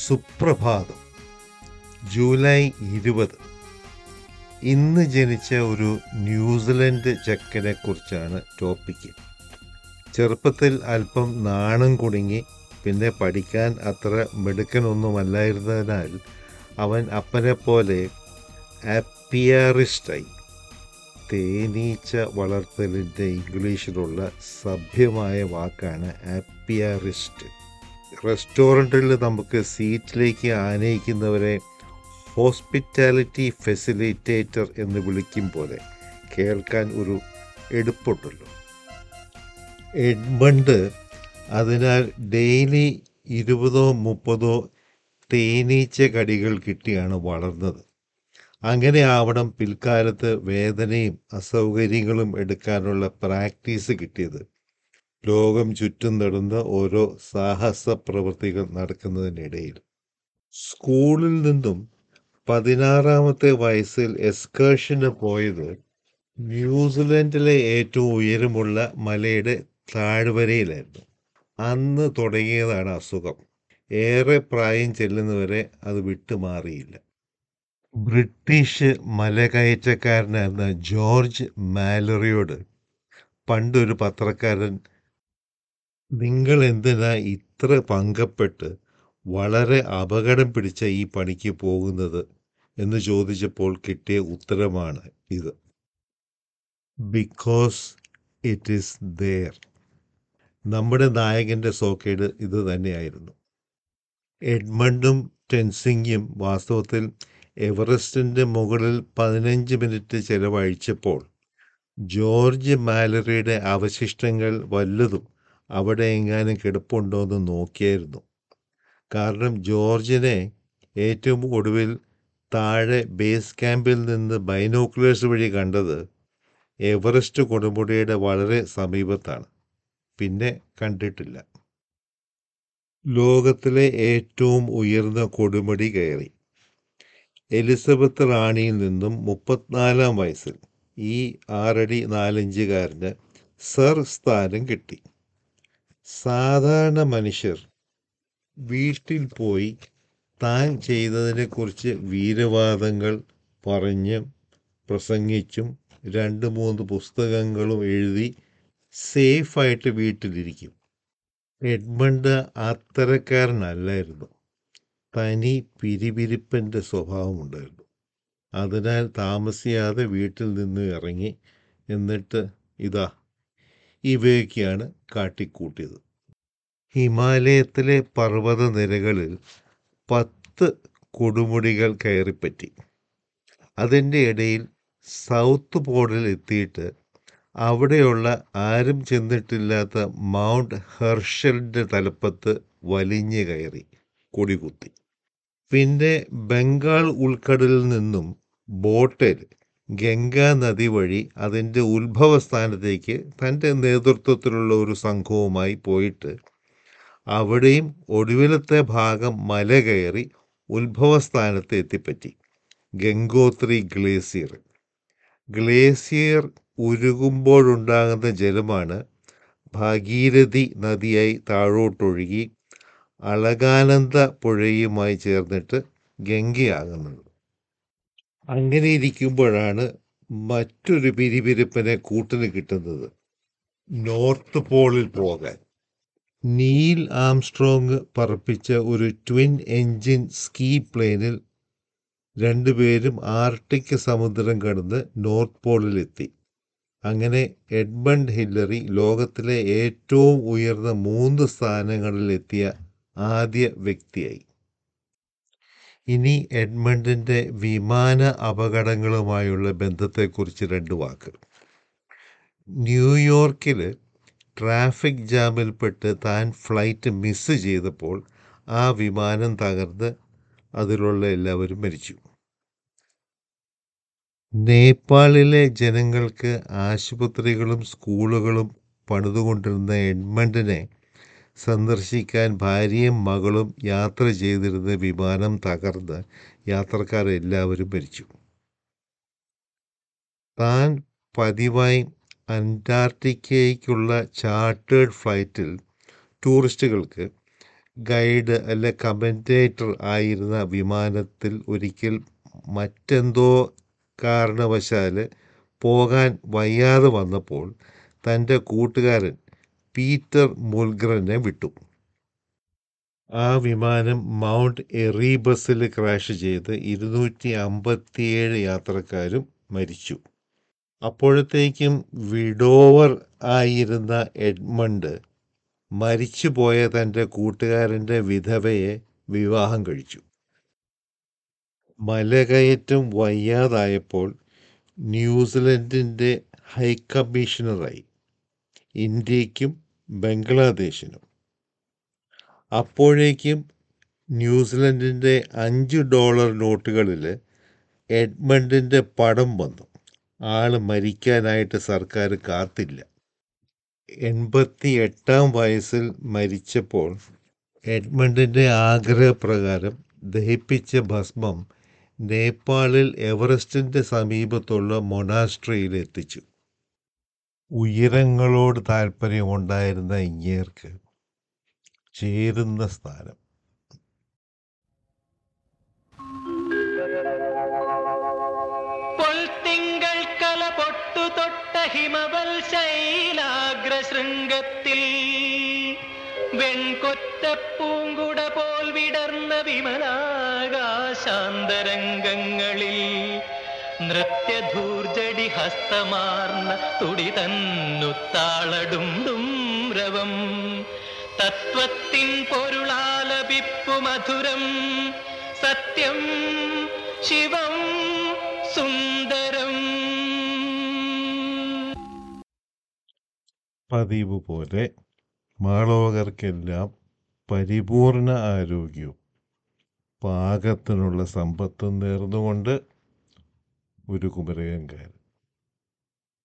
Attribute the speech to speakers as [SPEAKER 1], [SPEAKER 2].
[SPEAKER 1] സുപ്രഭാതം ജൂലൈ ഇരുപത് ഇന്ന് ജനിച്ച ഒരു ന്യൂസിലൻഡ് ചെക്കനെ കുറിച്ചാണ് ടോപ്പിക്ക് ചെറുപ്പത്തിൽ അല്പം നാണം കുടുങ്ങി പിന്നെ പഠിക്കാൻ അത്ര മിടുക്കനൊന്നുമല്ലായിരുന്നതിനാൽ അവൻ അപ്പനെ പോലെ ആപ്പിയാറിസ്റ്റായി തേനീച്ച വളർത്തലിൻ്റെ ഇംഗ്ലീഷിലുള്ള സഭ്യമായ വാക്കാണ് ആപ്പിയാറിസ്റ്റ് റെസ്റ്റോറൻറ്റിൽ നമുക്ക് സീറ്റിലേക്ക് ആനയിക്കുന്നവരെ ഹോസ്പിറ്റാലിറ്റി ഫെസിലിറ്റേറ്റർ എന്ന് വിളിക്കും പോലെ കേൾക്കാൻ ഒരു എടുപ്പുണ്ടല്ലോ എഡ്മണ്ട് അതിനാൽ ഡെയിലി ഇരുപതോ മുപ്പതോ തേനീച്ച കടികൾ കിട്ടിയാണ് വളർന്നത് അങ്ങനെ ആവണം പിൽക്കാലത്ത് വേദനയും അസൗകര്യങ്ങളും എടുക്കാനുള്ള പ്രാക്ടീസ് കിട്ടിയത് ലോകം ചുറ്റും നടന്ന ഓരോ സാഹസ പ്രവൃത്തികൾ നടക്കുന്നതിനിടയിൽ സ്കൂളിൽ നിന്നും പതിനാറാമത്തെ വയസ്സിൽ എസ്കേർഷന് പോയത് ന്യൂസിലൻഡിലെ ഏറ്റവും ഉയരമുള്ള മലയുടെ താഴ്വരയിലായിരുന്നു അന്ന് തുടങ്ങിയതാണ് അസുഖം ഏറെ പ്രായം ചെല്ലുന്നവരെ അത് വിട്ടുമാറിയില്ല ബ്രിട്ടീഷ് മലകയറ്റക്കാരനായിരുന്ന ജോർജ് മാലറിയോട് പണ്ടൊരു പത്രക്കാരൻ നിങ്ങൾ എന്തിനാ ഇത്ര പങ്കപ്പെട്ട് വളരെ അപകടം പിടിച്ച ഈ പണിക്ക് പോകുന്നത് എന്ന് ചോദിച്ചപ്പോൾ കിട്ടിയ ഉത്തരമാണ് ഇത് ബിക്കോസ് ഇറ്റ് ഈസ് ദെയർ നമ്മുടെ നായകൻ്റെ സോക്കേട് ഇത് തന്നെയായിരുന്നു എഡ്മണ്ടും ടെൻസിങ്ങും വാസ്തവത്തിൽ എവറസ്റ്റിൻ്റെ മുകളിൽ പതിനഞ്ച് മിനിറ്റ് ചെലവഴിച്ചപ്പോൾ ജോർജ് മാലറിയുടെ അവശിഷ്ടങ്ങൾ വല്ലതും അവിടെ എങ്ങാനും കിടപ്പുണ്ടോ എന്ന് നോക്കിയായിരുന്നു കാരണം ജോർജിനെ ഏറ്റവും ഒടുവിൽ താഴെ ബേസ് ക്യാമ്പിൽ നിന്ന് ബൈനോക്കുലേഴ്സ് വഴി കണ്ടത് എവറസ്റ്റ് കൊടുമുടിയുടെ വളരെ സമീപത്താണ് പിന്നെ കണ്ടിട്ടില്ല ലോകത്തിലെ ഏറ്റവും ഉയർന്ന കൊടുമുടി കയറി എലിസബത്ത് റാണിയിൽ നിന്നും മുപ്പത്തിനാലാം വയസ്സിൽ ഈ ആറടി നാലഞ്ചുകാരന് സർ സ്ഥാനം കിട്ടി സാധാരണ മനുഷ്യർ വീട്ടിൽ പോയി താൻ ചെയ്തതിനെക്കുറിച്ച് വീരവാദങ്ങൾ പറഞ്ഞും പ്രസംഗിച്ചും രണ്ട് മൂന്ന് പുസ്തകങ്ങളും എഴുതി സേഫായിട്ട് വീട്ടിലിരിക്കും എഡ്മണ്ട് അത്തരക്കാരനല്ലായിരുന്നു തനി പിരിപിരിപ്പൻ്റെ സ്വഭാവമുണ്ടായിരുന്നു അതിനാൽ താമസിയാതെ വീട്ടിൽ നിന്ന് ഇറങ്ങി എന്നിട്ട് ഇതാ ഇവയൊക്കെയാണ് കാട്ടിക്കൂട്ടിയത് ഹിമാലയത്തിലെ പർവ്വത നിരകളിൽ പത്ത് കൊടുമുടികൾ കയറിപ്പറ്റി അതിൻ്റെ ഇടയിൽ സൗത്ത് പോളിൽ എത്തിയിട്ട് അവിടെയുള്ള ആരും ചെന്നിട്ടില്ലാത്ത മൗണ്ട് ഹെർഷലിൻ്റെ തലപ്പത്ത് വലിഞ്ഞു കയറി കൊടികുത്തി പിന്നെ ബംഗാൾ ഉൾക്കടലിൽ നിന്നും ബോട്ടിൽ ഗംഗാ നദി വഴി അതിൻ്റെ ഉത്ഭവസ്ഥാനത്തേക്ക് തൻ്റെ നേതൃത്വത്തിലുള്ള ഒരു സംഘവുമായി പോയിട്ട് അവിടെയും ഒടുവിലത്തെ ഭാഗം മല കയറി ഉത്ഭവസ്ഥാനത്ത് എത്തിപ്പറ്റി ഗംഗോത്രി ഗ്ലേസിയർ ഗ്ലേസിയർ ഉരുകുമ്പോഴുണ്ടാകുന്ന ജലമാണ് ഭാഗീരഥി നദിയായി താഴോട്ടൊഴുകി അളകാനന്ദ പുഴയുമായി ചേർന്നിട്ട് ഗംഗയാകുന്നത് അങ്ങനെ ഇരിക്കുമ്പോഴാണ് മറ്റൊരു പിരിപിരിപ്പിനെ കൂട്ടിന് കിട്ടുന്നത് നോർത്ത് പോളിൽ പോകാൻ നീൽ ആംസ്ട്രോങ് പറപ്പിച്ച ഒരു ട്വിൻ എൻജിൻ സ്കീ പ്ലെയിനിൽ രണ്ടുപേരും ആർട്ടിക് സമുദ്രം കടന്ന് നോർത്ത് പോളിലെത്തി അങ്ങനെ എഡ്മണ്ട് ഹില്ലറി ലോകത്തിലെ ഏറ്റവും ഉയർന്ന മൂന്ന് സ്ഥാനങ്ങളിലെത്തിയ ആദ്യ വ്യക്തിയായി ഇനി എഡ്മണ്ടിൻ്റെ വിമാന അപകടങ്ങളുമായുള്ള ബന്ധത്തെക്കുറിച്ച് രണ്ട് വാക്ക് ന്യൂയോർക്കിൽ ട്രാഫിക് ജാമിൽപ്പെട്ട് താൻ ഫ്ലൈറ്റ് മിസ് ചെയ്തപ്പോൾ ആ വിമാനം തകർന്ന് അതിലുള്ള എല്ലാവരും മരിച്ചു നേപ്പാളിലെ ജനങ്ങൾക്ക് ആശുപത്രികളും സ്കൂളുകളും പണിതുകൊണ്ടിരുന്ന എഡ്മണ്ടിനെ സന്ദർശിക്കാൻ ഭാര്യയും മകളും യാത്ര ചെയ്തിരുന്ന വിമാനം തകർന്ന് യാത്രക്കാരെല്ലാവരും മരിച്ചു താൻ പതിവായി അന്റാർട്ടിക്കയ്ക്കുള്ള ചാർട്ടേഡ് ഫ്ലൈറ്റിൽ ടൂറിസ്റ്റുകൾക്ക് ഗൈഡ് അല്ലെ കമൻറ്റേറ്റർ ആയിരുന്ന വിമാനത്തിൽ ഒരിക്കൽ മറ്റെന്തോ കാരണവശാൽ പോകാൻ വയ്യാതെ വന്നപ്പോൾ തൻ്റെ കൂട്ടുകാരൻ പീറ്റർ മുൽഗ്രനെ വിട്ടു ആ വിമാനം മൗണ്ട് എറീബസിൽ ക്രാഷ് ചെയ്ത് ഇരുന്നൂറ്റി അമ്പത്തിയേഴ് യാത്രക്കാരും മരിച്ചു അപ്പോഴത്തേക്കും വിഡോവർ ആയിരുന്ന എഡ്മണ്ട് മരിച്ചുപോയ തൻ്റെ കൂട്ടുകാരൻ്റെ വിധവയെ വിവാഹം കഴിച്ചു മലകയറ്റം വയ്യാതായപ്പോൾ ന്യൂസിലൻഡിൻ്റെ ഹൈക്കമ്മീഷണറായി ഇന്ത്യക്കും ബംഗ്ലാദേശിനും അപ്പോഴേക്കും ന്യൂസിലൻഡിൻ്റെ അഞ്ച് ഡോളർ നോട്ടുകളിൽ എഡ്മണ്ടിൻ്റെ പടം വന്നു ആള് മരിക്കാനായിട്ട് സർക്കാർ കാത്തില്ല എൺപത്തി എട്ടാം വയസ്സിൽ മരിച്ചപ്പോൾ എഡ്മണ്ടിൻ്റെ ആഗ്രഹപ്രകാരം ദഹിപ്പിച്ച ഭസ്മം നേപ്പാളിൽ എവറസ്റ്റിൻ്റെ സമീപത്തുള്ള മൊണാസ്ട്രിയിൽ എത്തിച്ചു ഉയരങ്ങളോട് താല്പര്യമുണ്ടായിരുന്ന ഇങ്ങേർക്ക് ചേരുന്ന സ്ഥാനം
[SPEAKER 2] പൊൽത്തിങ്കൾ കല പൊട്ടു തൊട്ട ഹിമവൽ ശൈലാഗ്രശൃംഗത്തിൽ വെൺകൊറ്റ പൂങ്കുട പോൽ വിടർന്ന വിമലാകാശാന്തരംഗങ്ങളിൽ നൃത്യധൂർജടി ഹസ്തമാർന്ന തുടി തന്നുത്താളടും രവം തത്വത്തിൻ പൊരുളാലപിപ്പു മധുരം സത്യം ശിവം സുന്ദരം
[SPEAKER 1] പതിവ് പോലെ മാളവകർക്കെല്ലാം പരിപൂർണ ആരോഗ്യവും പാകത്തിനുള്ള സമ്പത്തും നേർന്നുകൊണ്ട് ഒരു കുമരകംകാരൻ